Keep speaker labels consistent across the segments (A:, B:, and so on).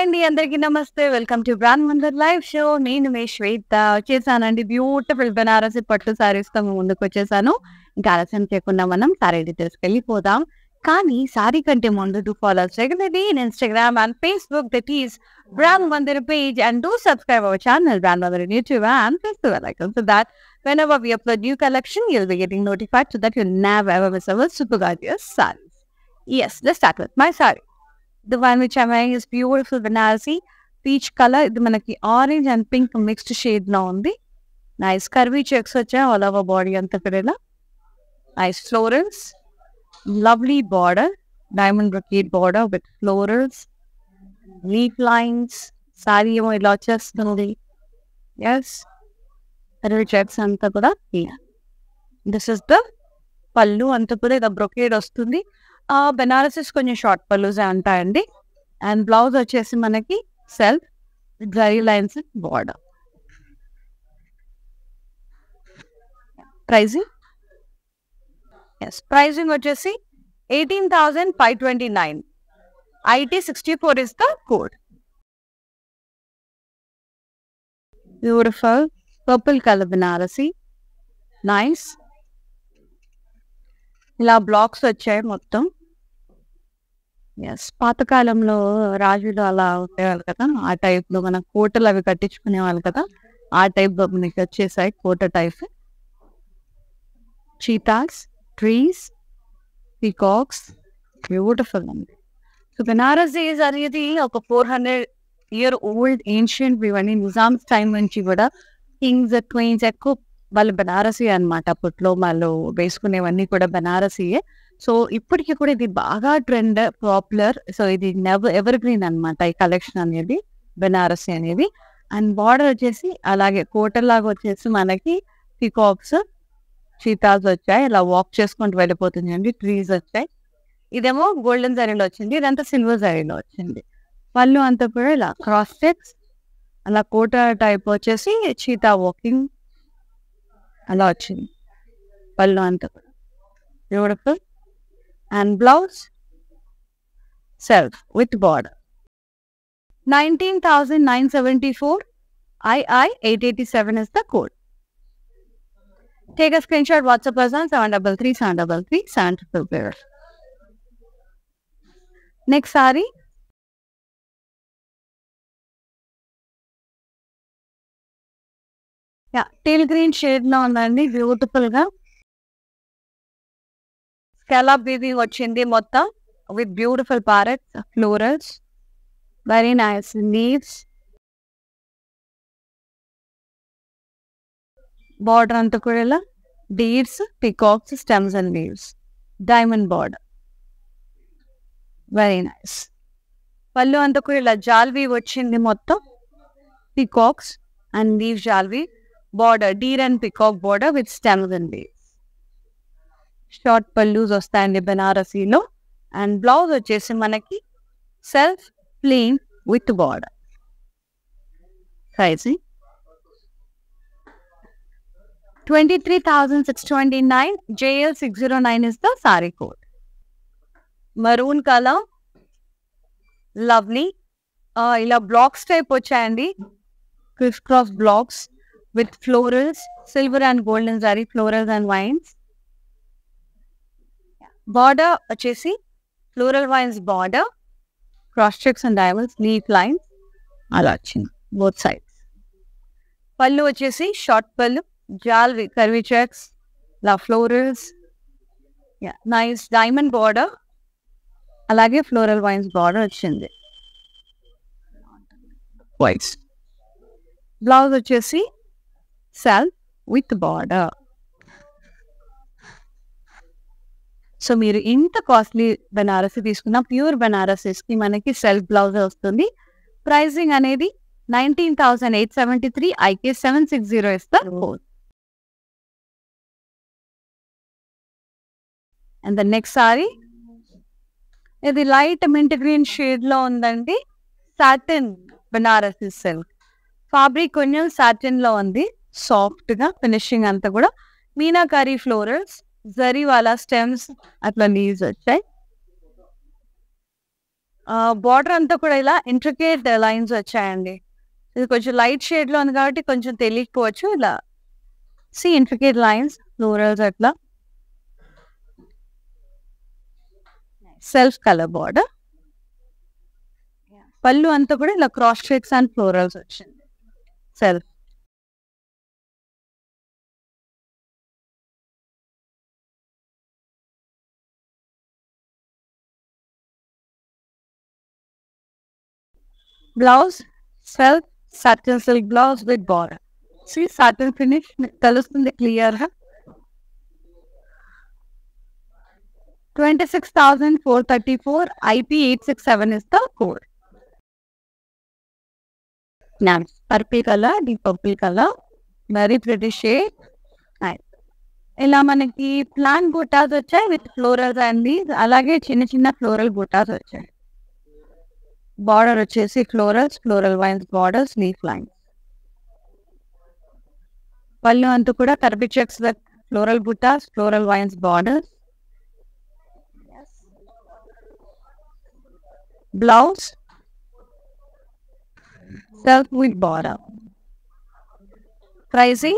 A: అండి అందరికీ నమస్తే welcome to brand Mandir live show నేను మీ శ్వేత వచ్చేసానండి బ్యూటిఫుల్ బెనారసి పట్టు సారీస్ తో మీ ముందుకు వచ్చేసాను ఇంకా ఆలస్యం చేయకుండా మనం సారీ డీటెయిల్స్ వెళ్ళిపోదాం కానీ సారీ కంటే ముందు to follow regularly in Instagram and Facebook that is brand Mandir page and do subscribe our channel brand Mandir YouTube and Facebook icon so that whenever we upload new collection you'll be getting notified so that you'll never ever miss our super gorgeous sarees yes let's start with my saree the one which I'm wearing is beautiful Banarasi peach color. ఇది మనకి orange and pink mixed shade లో ఉంది nice curvy checks వచ్చాయి all over body అంతా కూడా nice florals lovely border diamond brocade border with florals leaf lines sari ఏమో ఇలా వచ్చేస్తుంది ఎస్ కర్వీ చెక్స్ అంతా కూడా దిస్ ఇస్ ద పళ్ళు అంతా కూడా ఇలా బ్రొకేడ్ వస్తుంది ఆ బెనారసెస్ కొంచెం షార్ట్ పల్లూస్ ఉంటాయండి అండ్ బ్లౌజ్ వచ్చేసి మనకి self zari lines border pricing is pricing వచ్చేసి eighteen thousand five twenty nine IT sixty four is the code beautiful purple colour Banarasi nice ఇలా బ్లాక్స్ వచ్చాయి మొత్తం ఎస్ పాతకాలంలో రాజులు అలా ఉండేవాళ్ళు కదా ఆ టైప్ లో మన కోటలు అవి కట్టించుకునేవాళ్ళు కదా ఆ టైప్ లో మనకి వచ్చేసాయి Kota type cheetahs trees peacocks beautiful అండి సో బెనారసీస్ అనేది ఒక four hundred year old ancient ఇవన్నీ నిజామ్స్ టైం నుంచి కూడా కింగ్స్ క్వీన్స్ ఎక్కువ వాళ్ళు బెనారసీ అన్నమాట అప్పట్లో వాళ్ళు వేసుకునేవన్నీ కూడా బెనారసీయే సో ఇప్పటికీ కూడా ఇది బాగా ట్రెండ్ పాపులర్ సో ఇది నెవర్ ఎవర్ గ్రీన్ అనమాట ఈ కలెక్షన్ అనేది బెనారసీ అనేది అండ్ బార్డర్ వచ్చేసి అలాగే కోటర్ లాగా వచ్చేసి మనకి పికాక్స్ చీతాస్ వచ్చాయి ఇలా వాక్ చేసుకుంటూ వెళ్ళిపోతుంది అండి ట్రీస్ వచ్చాయి ఇదేమో గోల్డెన్ జరీలో వచ్చింది ఇదంతా సిల్వర్ జరీలో వచ్చింది పళ్ళు అంతా కూడా ఇలా క్రాస్ చెక్స్ అలా కోట టైప్ వచ్చేసి చీతా వాకింగ్ అలా వచ్చింది పళ్ళు అంతా కూడా beautiful and blouse self with border nineteen thousand nine seventy four I I eight eighty seven is the code take a screenshot WhatsApp person seven double three seven double three seven triple pair next sari yeah teal green shade లో ఉందండి beautiful గా scallop weaving వచ్చింది మొత్తం with beautiful parrots florals very nice leaves border అంతా కూడా ఇలా డీడ్స్ peacocks stems and leaves diamond border very nice pallu అంతా కూడా ఇలా జాల్వీ వచ్చింది మొత్తం పికాక్స్ అండ్ లీవ్ జాల్వీ border deer and peacock border with stems and leaves short pallus వస్తాయండి బెనారసీలో అండ్ బ్లౌజ్ వచ్చేసి మనకి self plain with border pricing twenty three thousand six twenty nine JL six zero nine is the sorry code maroon colour lovely ఇలా blocks type వచ్చాయండి క్రిస్ cross blocks with florals silver and golden sari florals and vines border వచ్చేసి floral vines border cross checks and diamonds leaf lines అలా వచ్చింది both sides pallu వచ్చేసి short pallu జాల్వి curvy checks లా florals nice diamond border అలాగే floral vines border వచ్చింది వైట్స్ blouse వచ్చేసి సెల్ఫ్ విత్ బార్డర్ సో మీరు ఇంత కాస్ట్లీ బెనారసి తీసుకున్న ప్యూర్ బెనారసీస్ కి మనకి సెల్ఫ్ బ్లౌజ్ వస్తుంది ప్రైసింగ్ అనేది nineteen thousand eight seventy three IK seven six zero ఇస్తారు అండ్ ద నెక్స్ట్ సారీ ఇది లైట్ మింట్ గ్రీన్ షేడ్ లో ఉందండి సాటిన్ బెనారసి సిల్క్ ఫ్యాబ్రిక్ కొంచెం సాటిన్ లో ఉంది సాఫ్ట్ గా ఫినిషింగ్ అంతా కూడా మీనాకారి ఫ్లోరల్స్ జరీ వాళ్ళ స్టెమ్స్ అట్లా లీవ్స్ వచ్చాయి బార్డర్ అంతా కూడా ఇలా ఇంట్రికేట్ లైన్స్ వచ్చాయండి ఇది కొంచెం లైట్ షేడ్ లో ఉంది కాబట్టి కొంచెం తెలియకపోవచ్చు ఇలా సి ఇంట్రికేట్ లైన్స్ ఫ్లోరల్స్ అట్లా సెల్ఫ్ కలర్ బార్డర్ పళ్ళు అంతా కూడా ఇలా క్రాస్ స్ట్రేక్స్ అండ్ ఫ్లోరల్స్ వచ్చింది self blouse self satin silk blouse with border see satin finish మీకు తెలుస్తుంది క్లియర్ గా twenty six thousand four thirty four IP eight six seven is the code purple colour డీ purple colour very pretty shade ఇలా మనకి plan బుటాస్ వచ్చాయి with florals అండి అలాగే చిన్న చిన్న ఫ్లోరల్ బుటాస్ వచ్చాయి బార్డర్ వచ్చేసి florals floral vines borders leaf lines pallu అంతా కూడా curvy checks with floral buttas floral vines borders blouse self with border. Pricing?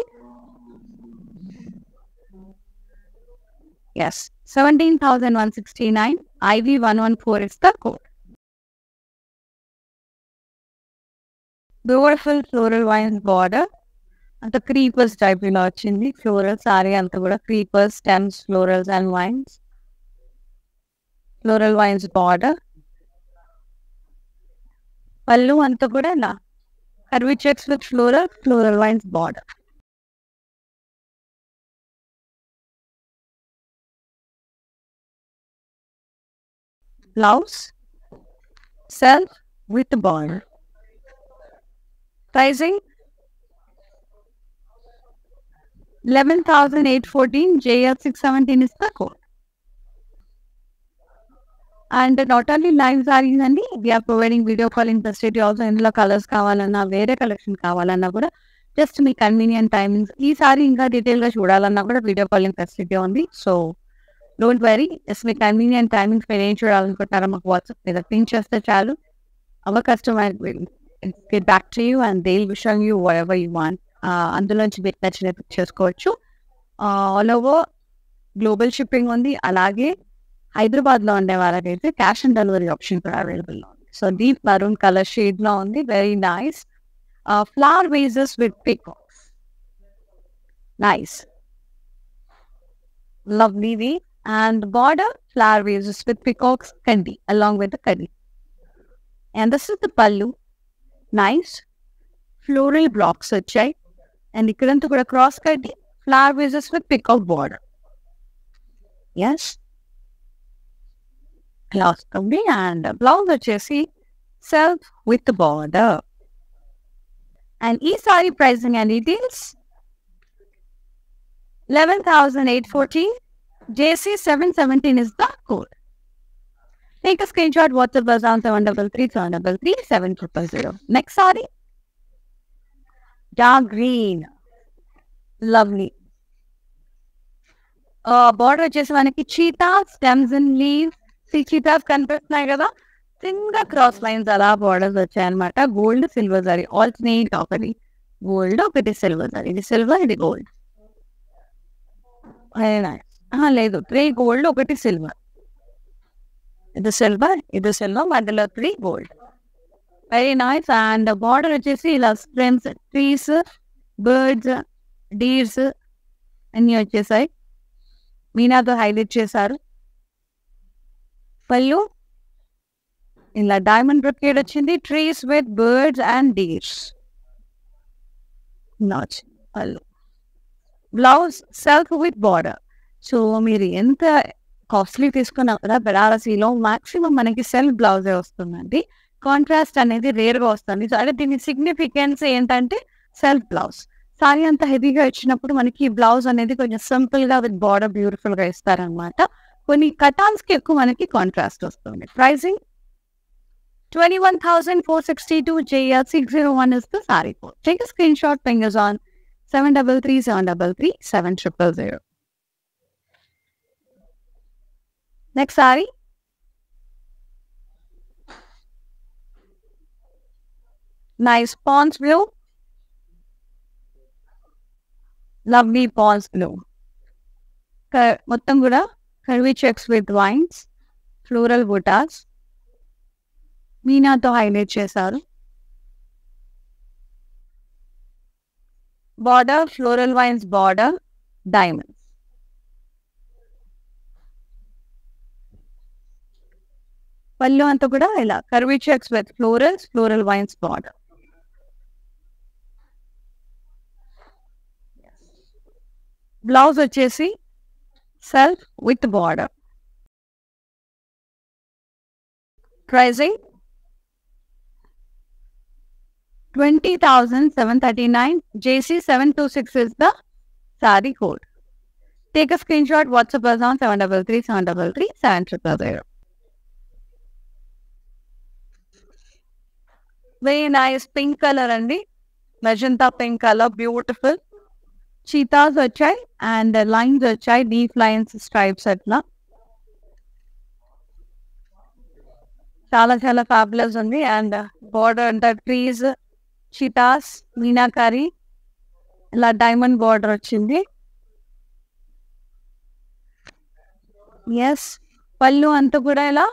A: Yes, 17,169. IV114 is the code. Beautiful floral vines border. అంత creepers type ఇలా వచ్చింది floral sari అంతా కూడా creepers stems florals and vines floral vines border pallu అంతా కూడా ఇలా curvy checks with floral, floral lines border. Blouse, self with border. Pricing 11,814, JL 617 is the code. And not only live saris అండి we're providing video calling facility also ఇందులో colours కావాలన్నా వేరే collection కావాలన్నా కూడా just మీ కన్వీనియంట్ టైమింగ్స్ ఈ సారీ ఇంకా డీటెయిల్ గా చూడాలన్నా కూడా వీడియో కాలింగ్ ఫెసిలిటీ ఉంది సో డోంట్ వెరీ జస్ట్ మీ కన్వీనియంట్ టైమింగ్స్ మీరు ఏం చూడాలనుకుంటారో మాకు వాట్సాప్ మీద పింక్ చేస్తే చాలు our customer get back to you and they విషయం యూ ఎవర్ యూ వాంట్ అందులోంచి మీకు నచ్చిన పిక్ చేసుకోవచ్చు ఆల్ ఓవర్ గ్లోబల్ షిప్పింగ్ ఉంది అలాగే హైదరాబాద్ లో ఉండే వాళ్ళకైతే క్యాష్ ఆన్ డెలివరీ ఆప్షన్ కూడా అవైలబుల్ లో ఉంది so deep maroon colour shade లో ఉంది very nice flower vases with peacocks nice lovely and border flower vases with peacocks కండి అలాంగ్ విత్ కడి and this is the pallu nice floral blocks వచ్చాయి and ఇక్కడంతా కూడా క్రాస్ కట్టి flower vases with peacock border is ఇలా వస్తుంది and blouse వచ్చేసి self with border and ఈ saree pricing and details eleven thousand eight fourteen JC seven seventeen is the code Take a screenshot, WhatsApp us on 733 733 Next saree. Dark green. Lovely. Border వచ్చేసి మనకి cheetah stems and leaves ఈ cheetahs కనిపిస్తున్నాయి కదా చిన్న cross lines అలా borders వచ్చాయన్నమాట gold silver saree alternate ఒకటి gold ఒకటి సిల్వర్ సారీ ఇది సిల్వర్ ఇది గోల్డ్ లేదు త్రీ గోల్డ్ ఒకటి సిల్వర్ ఇది సిల్వర్ ఇది సిల్వర్ మధ్యలో three gold very nice and border వచ్చేసి ఇలా స్ట్రెమ్స్ ట్రీస్ బర్డ్స్ డీర్స్ అన్నీ వచ్చేసాయి మీనాతో హైలైట్ చేశారు పళ్ళు ఇలా డైమండ్ బ్రొకేడ్ వచ్చింది trees with birds and deers నాచ్ pallu blouse self with border so మీరు ఎంత కాస్ట్లీ తీసుకున్నా కదా బెనారసీలో మాక్సిమం మనకి సెల్ఫ్ బ్లౌజే వస్తుందండి కాంట్రాస్ట్ అనేది రేర్గా వస్తుంది సో అంటే దీని సిగ్నిఫికెన్స్ ఏంటంటే సెల్ఫ్ బ్లౌజ్ సారీ అంత హెవీగా ఇచ్చినప్పుడు మనకి బ్లౌజ్ అనేది కొంచెం సింపుల్ గా విత్ బార్డర్ బ్యూటిఫుల్ గా ఇస్తారనమాట కొన్ని కటాన్స్ కి ఎక్కువ మనకి కాంట్రాస్ట్ వస్తుంది pricing twenty one thousand four sixty two JR six zero one is the sorry code take screenshot fingers on seven double three seven double three seven triple zero next saree nice pans blue lovely pans blue మొత్తం కూడా curvy checks with vines floral buttas మీనాతో highlight చేశారు border floral vines border diamonds pallu అంతా కూడా ఇలా curvy checks with florals floral vines border blouse వచ్చేసి self with border pricing twenty thousand seven thirty nine JC seven two six is the sorry code take a screenshot WhatsApp on seven double three seven double three seven triple zero very nice pink colour అండి magenta pink colour beautiful cheetahs వచ్చాయి and lines వచ్చాయి deep lines stripes అట్లా చాలా చాలా fabulous ఉంది and border అంతా trees cheetahs meenakari ఇలా diamond border వచ్చింది ఎస్ పళ్ళు అంతా కూడా ఇలా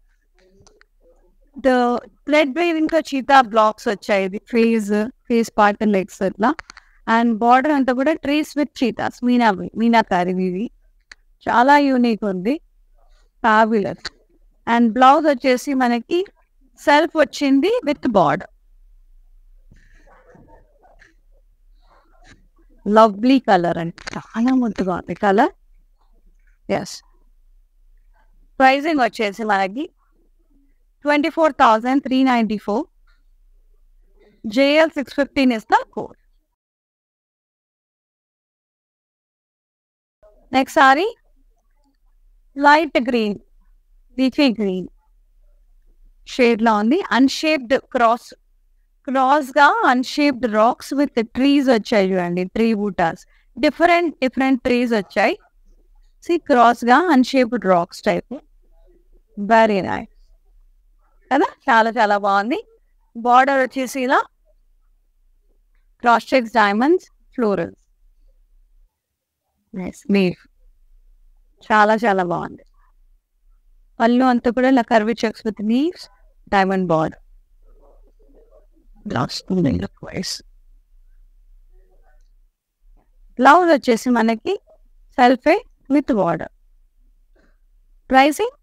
A: థ్రెడ్ వేవింగ్ తో చీతా బ్లాక్స్ వచ్చాయి ఇది ఫేస్ ఫేస్ పార్ట్ లెగ్స్ ఇట్లా అండ్ బార్డర్ అంతా కూడా trees with cheetahs meena meenakari ఇవి చాలా యూనిక్ ఉంది ఫ్యాబులస్ అండ్ బ్లౌజ్ వచ్చేసి మనకి సెల్ఫ్ వచ్చింది విత్ బార్డర్ లవ్లీ కలర్ అండి చాలా ముద్దుగా ఉంది కలర్ ఎస్ ప్రైజింగ్ వచ్చేసి మనకి twenty four thousand three ninety four JL six fifteen is the code next saree light green leafy green shade లో ఉంది అన్షేప్డ్ క్రాస్ క్రాస్ గా అన్షేప్డ్ రాక్స్ విత్ ట్రీస్ వచ్చాయి చూడండి tree buttas different different trees వచ్చాయి సి cross గా unshaped rocks type very nice కదా చాలా చాలా బాగుంది బార్డర్ వచ్చేసి ఇలా cross checks diamonds florals nice leaf చాలా చాలా బాగుంది పళ్ళు అంతా కూడా ఇలా curvy checks with leaves diamond border wise blouse వచ్చేసి మనకి సెల్ఫే with border pricing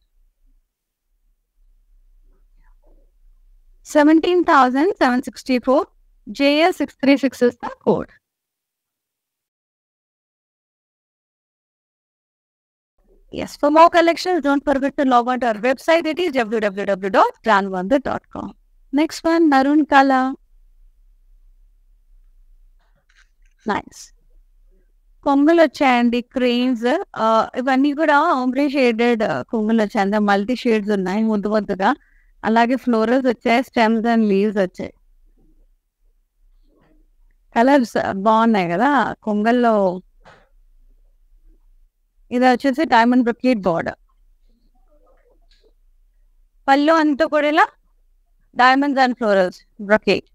A: seventeen thousand seven sixty four JS six three six is the code Yes, for more collections, don't forget to log on to our website. It is www.brandwonder.com. Next one, Maroon color. Nice. కొంగులు వచ్చాయండి cranes ఇవన్నీ కూడా ఆమ్రే shaded కొంగులు వచ్చాయి multi shades ఉన్నాయి ముద్దు ముద్దుగా అలాగే florals వచ్చాయి స్టెమ్స్ అండ్ లీవ్స్ వచ్చాయి కలర్స్ బాగున్నాయి కదా కొంగల్లో ఇది వచ్చేసి డైమండ్ బ్రొకేట్ బార్డర్ పళ్ళు అంతా కూడా ఇలా diamonds and florals brocade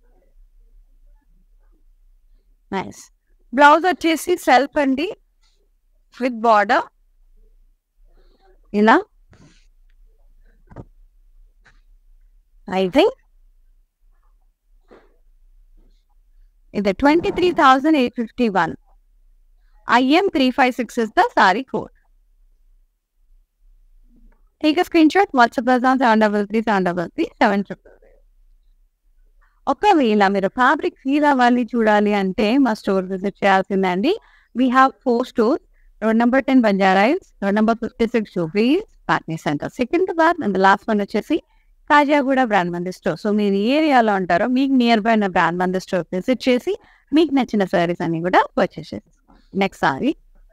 A: nice blouse వచ్చేసి సెల్ఫ్ అండి విత్ బార్డర్ ఇలా అయితే ఇది twenty three thousand eight fifty one IM 356 is the saree code. Take a screenshot, WhatsApp us on 733 ఒకవేళ మీరు ఫ్యాబ్రిక్ ఫీల్ అవ్వాలి చూడాలి అంటే మా స్టోర్ విజిట్ చేయాల్సిందండి we have four stores road number ten Banjara Hills road number fifty six Jubilee Hills Patny Centre Secunderabad and last one వచ్చేసి Khajaguda brand మంది store so మీరు ఏ ఏరియాలో ఉంటారో మీకు నియర్ బై ఉన్న బ్రాండ్ మంది స్టోర్ విజిట్ చేసి మీకు నచ్చిన సారీస్ అన్ని కూడా పర్చేస్ చేసి next saree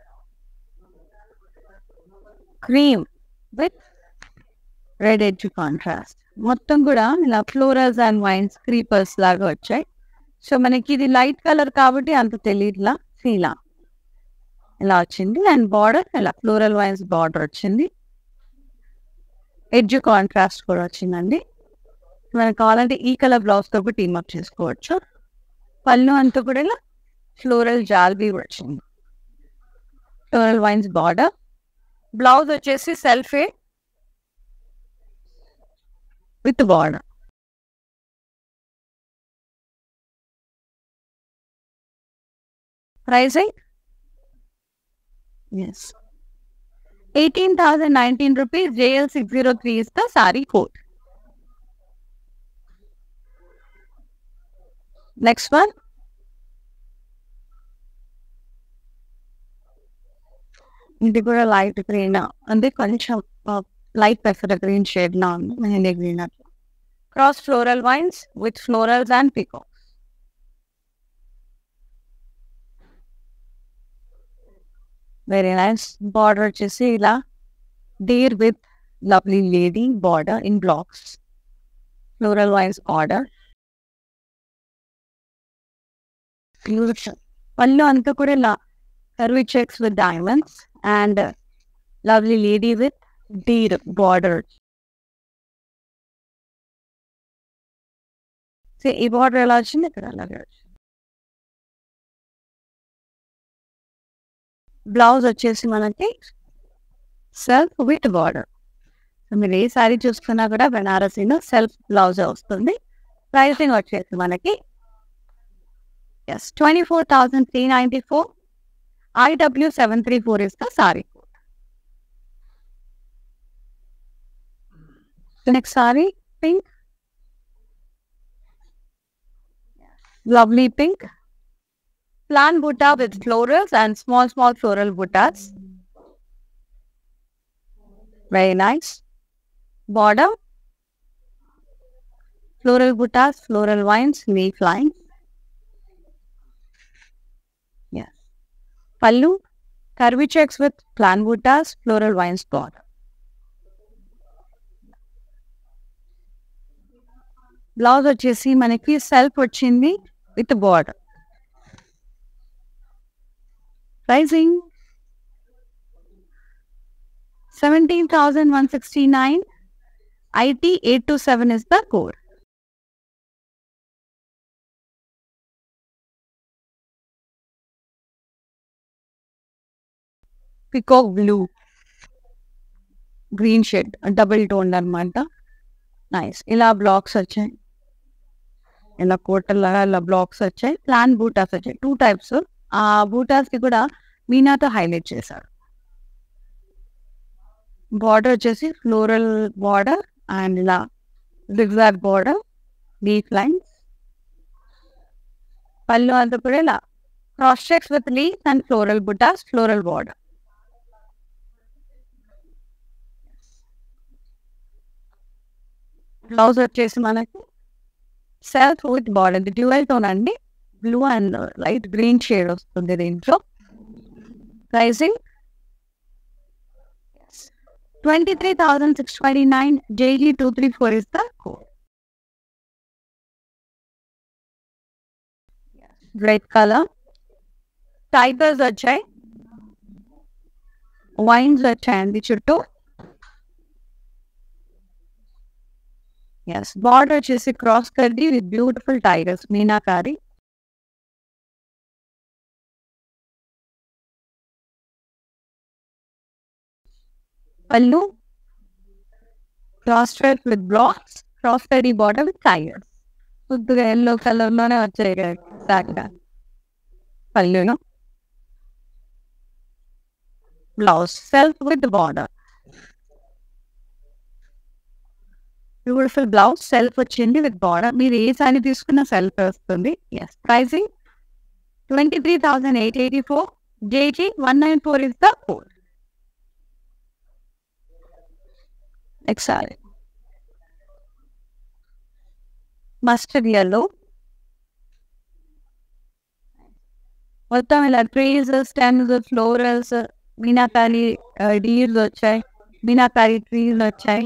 A: cream with red edge contrast మొత్తం కూడా ఇలా ఫ్లోరల్స్ అండ్ వైన్స్ క్రీపర్స్ లాగా వచ్చాయి సో మనకి ఇది లైట్ కలర్ కాబట్టి అంత తెలియట్లా ఫీలా ఇలా వచ్చింది అండ్ బార్డర్ ఇలా ఫ్లోరల్ వైన్స్ బార్డర్ వచ్చింది ఎడ్జ్ కాంట్రాస్ట్ కూడా వచ్చిందండి మనకు కావాలంటే ఈ కలర్ బ్లౌజ్ తో కూడా టీమ్ అప్ చేసుకోవచ్చు పళ్ళు అంతా కూడా ఇలా ఫ్లోరల్ జాల్బీ వచ్చింది ఫ్లోరల్ వైన్స్ బార్డర్ బ్లౌజ్ వచ్చేసి సెల్ఫే with border pricing is eighteen thousand nineteen rupees JL six zero three is the sorry code next one ఇది కూడా లైట్ గ్రీన్ అంటే కొంచెం లైట్ పెసర గ్రీన్ షేడ్ లా ఉంది మెహందీ గ్రీన్ అట్లా cross floral vines with florals and picot very nice border వచ్చేసి ఇలా deer with lovely lady border in blocks floral vines border pallu అంతా కూడా ఇలా curvy checks with diamonds and lovely lady with deer border ఈ border ఎలా వచ్చింది ఇక్కడ అలాగే వచ్చింది బ్లౌజ్ వచ్చేసి మనకి సెల్ఫ్ విత్ బార్డర్ సో మీరు ఏ సారీ చూసుకున్నా కూడా బెనారసీలో సెల్ఫ్ బ్లౌజ్ వస్తుంది ప్రైసింగ్ వచ్చేసి మనకి is twenty four thousand three ninety four IW seven three four is the saree next saree pink lovely pink plan butta with florals and small, small floral buttas. Very nice. Border. Floral buttas, floral vines, leaf lines. Yes. Pallu. Curvy checks with plan buttas, floral vines border. Blouse వచ్చేసి మనకి self వచ్చింది with border pricing 17,169 IT 827 is the code. Peacock blue green shade double tone అనమాట nice ఇలా blocks వచ్చాయి ఇలా కోటల్లాగా ఇలా blocks వచ్చాయి plan buttas వచ్చాయి టూ టైప్స్ ఆ బూటాస్ కి కూడా మీనాతో హైలైట్ చేశారు బార్డర్ వచ్చేసి ఫ్లోరల్ బార్డర్ అండ్ ఇలా zigzag border leaf lines pallu అంతా కూడా ఇలా cross checks with leaf and floral buttas floral border blouse వచ్చేసి మనకి self with border dual tone అండి blue and light green shade వస్తుంది దీంట్లో pricing twenty three thousand six twenty nine JG two three four is the code red colour tigers వచ్చాయి vines వచ్చాయండి చుట్టూ is border వచ్చేసి cross కర్ది with beautiful tigers meenakari pallu cross stripe with blocks cross కర్రీ border with tigers కొద్దిగా yellow colour లోనే వచ్చాయి కదా పళ్ళును blouse self with border beautiful blouse self వచ్చింది విత్ బార్డర్ మీరు ఏ సారీ తీసుకున్న సెల్ఫ్ వస్తుంది is pricing twenty three thousand eight eighty four JG one nine four is the code next saree mustard yellow మొత్తం ఇలా trees stems florals meenakari deers వచ్చాయి meenakari trees వచ్చాయి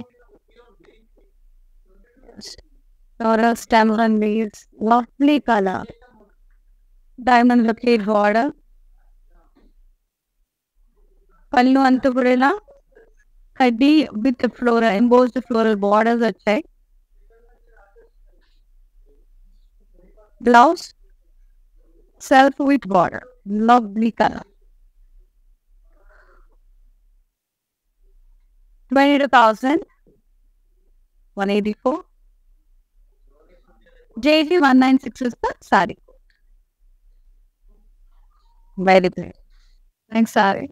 A: floral stems and leaves lovely colour diamond brocade border pallu అంతా కూడా ఇలా కడ్డీ with floral embossed floral borders వచ్చాయి blouse self with border lovely colour twenty two thousand one eighty four JG one nine six is the saree very good next saree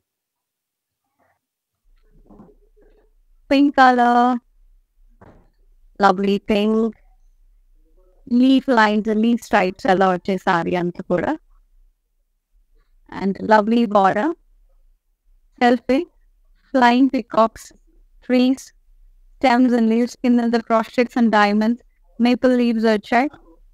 A: pink colour lovely pink leaf lines leaf stripes ఎలా వచ్చే సారీ అంతా కూడా and lovely border సెల్ఫీ flying peacocks trees stems and leaves కింద cross checks and diamonds maple leaves వచ్చాయి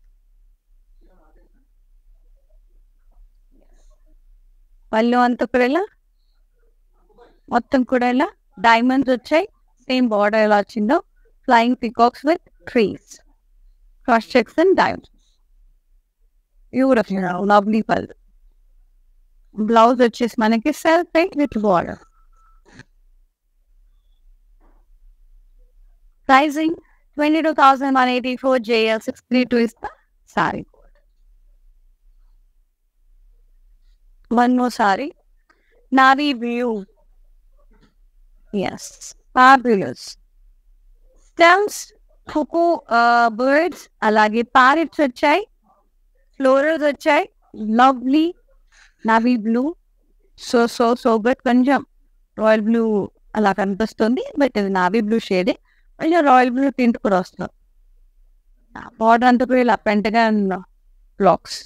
A: పళ్ళు అంతా కూడా ఇలా మొత్తం కూడా ఇలా డైమండ్స్ వచ్చాయి సేమ్ బార్డర్ ఎలా వచ్చిందో flying peacocks with trees cross checks and diamonds beautiful lovely pallu blouse వచ్చేసి మనకి self paint with border pricing twenty two thousand one eighty four JL six three two is the saree one more saree navy వ్యూ is fabulous stems cuckoo birds అలాగే parrots వచ్చాయి florals వచ్చాయి lovely navy blue so so so but కొంచెం royal blue అలా కనిపిస్తుంది but ఇది navy blue షేడే కొంచెం royal blue tint కూడా వస్తుంది బార్డర్ అంతా కూడా ఇలా పెంటగా బ్లాక్స్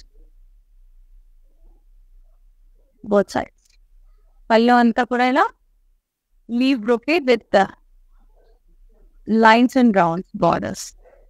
A: బోత్ సైడ్స్ పళ్ళు అంతా కూడా ఇలా leaf brocade with lines and rounds borders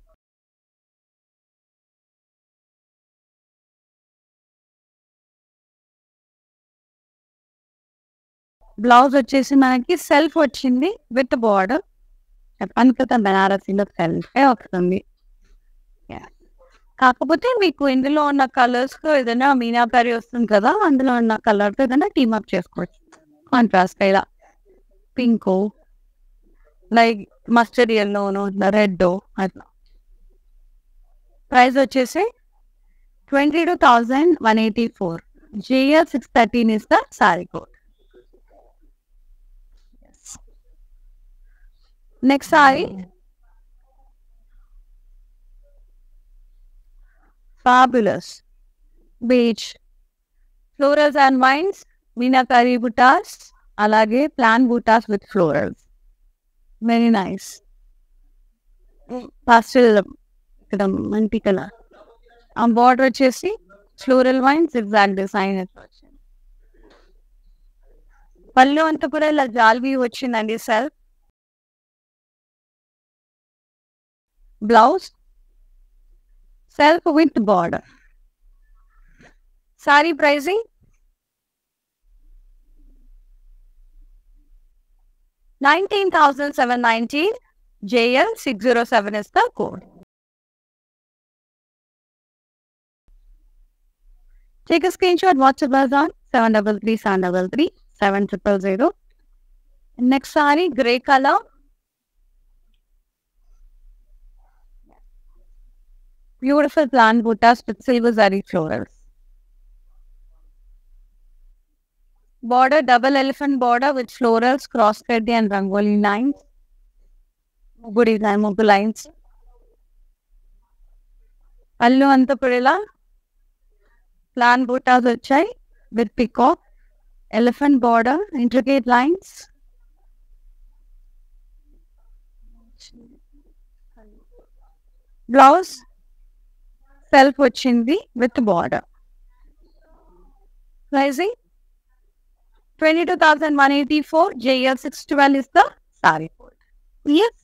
A: blouse వచ్చేసి మనకి సెల్ఫ్ వచ్చింది విత్ బార్డర్ చెప్పాను కదా బెనారసీలో సెల్ఫే వస్తుంది Yeah. కాకపోతే మీకు ఇందులో ఉన్న కలర్స్ ఏదైనా మీనాకారి వస్తుంది కదా అందులో ఉన్న కలర్ తో ఏదైనా టీమ్ అప్ చేసుకోవచ్చు కాంట్రాస్ట్ ఇలా పింక్ లైక్ మస్టర్డ్ ఎల్లోను రెడ్ అట్లా ప్రైస్ వచ్చేసి twenty two thousand one eighty four JL six thirteen is the sorry code next saree fabulous beach florals and vines meenakari buttas అలాగే plain buttas with florals very nice pastel ఇక్కడ మంటి colour ఆ border వచ్చేసి floral wines exact design వచ్చింది పళ్ళు అంతా కూడా ఇలా జాల్వి వచ్చిందండి sir blouse self with border saree pricing nineteen thousand seven nineteen JL six zero seven is the code Take a screenshot, WhatsApp us on 733 733 7000. Next saree, grey color. Beautiful plant buttas with silver zari florals. Border, double elephant border with florals, cross thread and rangoli lines. Good design, mugu lines. పళ్ళు అంతా కూడా ఇలా plain buttas వచ్చాయి with peacock elephant border intricate lines blouse self వచ్చింది with border pricing twenty two thousand one eighty four JL six twelve is the saree is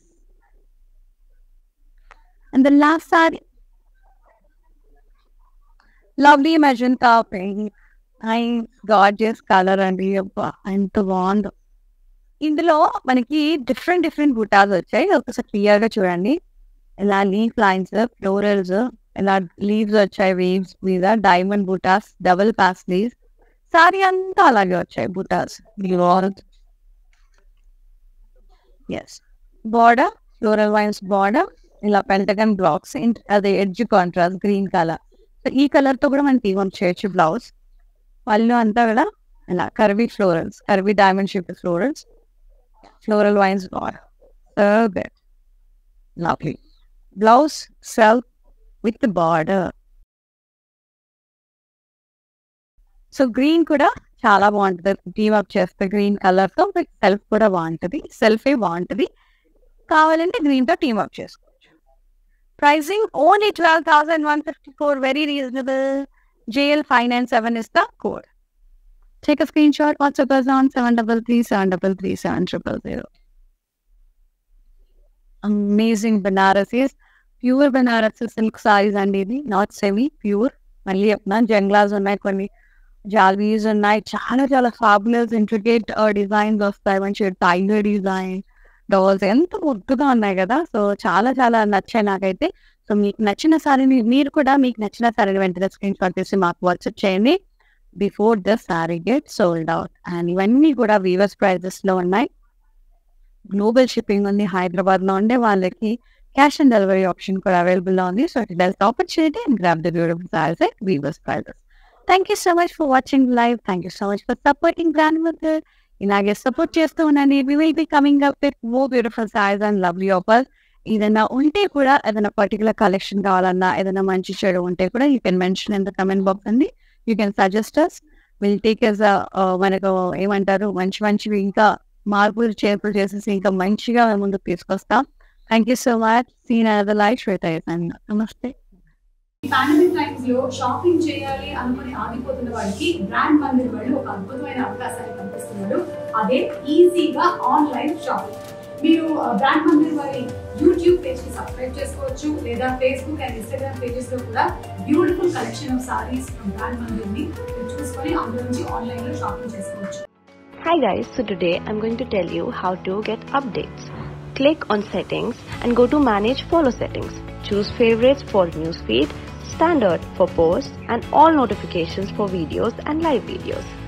A: and the last saree lovely magenta pink I gorgeous colour అండి అబ్బా ఎంత బాగుందో ఇందులో మనకి different different బుటాస్ వచ్చాయి ఒకసారి clear గా చూడండి ఇలా లీఫ్ లైన్స్ ఫ్లోరల్స్ ఇలా లీవ్స్ వచ్చాయి వేవ్స్ మీద diamond buttas double pass leaves saree అంతా అలాగే వచ్చాయి buttas is border floral vines border ఇలా పెంటగన్ బ్లాక్స్ అదే edge contrast green colour so ఈ కలర్ తో కూడా మనం టీమ్ చేయొచ్చు బ్లౌజ్ పళ్ళు అంతా కూడా ఇలా curvy florals curvy diamond shape florals floral vines bed lovely blouse self with border so green కూడా చాలా బాగుంటుంది టీమ్ అప్ చేస్తే గ్రీన్ కలర్ తో సెల్ఫ్ కూడా బాగుంటుంది సెల్ఫే బాగుంటుంది కావాలంటే గ్రీన్ తో టీమ్ అప్ చేసుకోవచ్చు pricing only twelve thousand one fifty four very reasonable JL five nine seven is the code Take a screenshot, WhatsApp us on 733 Amazing Banarasis. Pure Banaras silk sarees అండి ఇది నాట్ సెమీ ప్యూర్ మళ్ళీ చెప్తున్నా జంగ్లాస్ ఉన్నాయి కొన్ని జాల్వీస్ ఉన్నాయి చాలా చాలా ఫాబులస్ ఇంట్రికేట్ డిజైన్స్ వస్తాయి మంచి టైగర్ డిజైన్ డాల్స్ ఎంత ముద్దుగా ఉన్నాయి కదా సో చాలా చాలా నచ్చాయి నాకైతే సో మీకు నచ్చిన సారీని మీరు కూడా మీకు నచ్చిన సారీని వెంటనే స్క్రీన్ షాట్ తీసి మాకు వాట్సాప్ చేయండి before the sari get sold out and ఇవన్నీ కూడా వీవర్స్ ప్రైజెస్ లో ఉన్నాయి గ్లోబల్ షిప్పింగ్ ఉంది హైదరాబాద్ లో ఉండే వాళ్ళకి క్యాష్ ఆన్ డెలివరీ ఆప్షన్ కూడా అవైలబుల్ లో ఉంది so it has opportunity and grab the beautiful saris at weavers prices thank you so much for watching live thank you so much for supporting grand mother ఇలాగే support చేస్తూ ఉండండి we will be coming up with more beautiful saris and lovely offers ఏదైనా ఉంటే కూడా ఏదైనా particular collection కావాలన్నా ఏదైనా మంచి చెడు ఉంటే కూడా you can mention in the comment box అండి you can suggest us will take as మనకు ఏమంటారు మంచి మంచివి ఇంకా మార్పులు చేర్పులు చేసేసి ఇంకా మంచిగా ముందుకు తీసుకొస్తాం thank you so much seen other life Shweta నమస్తే
B: పాండమిక్ టైమ్స్ లో షాపింగ్ చేయాలి అనుకుని ఆగిపోతున్న వారికి బ్రాండ్ మందిర్ వాళ్ళు ఒక అద్భుతమైన అవకాశాన్ని కల్పిస్తున్నారు అదే ఈజీగా ఆన్లైన్ షాపింగ్ మీరు బ్రాండ్ మందిర్ వారి యూట్యూబ్ పేజ్ కి సబ్స్క్రైబ్ చేసుకోవచ్చు లేదా ఫేస్బుక్ అండ్ ఇన్స్టాగ్రామ్ పేజెస్ లో కూడా beautiful collection of saris from brand Mandir ని మీరు చూసుకొని అందులో నుంచి ఆన్లైన్ లో షాపింగ్ చేసుకోవచ్చు
C: Hi guys, so today I'm going to tell you how to get updates. Click on settings and go to manage follow settings. Choose favorites for newsfeed, standard for posts and all notifications for videos and live videos.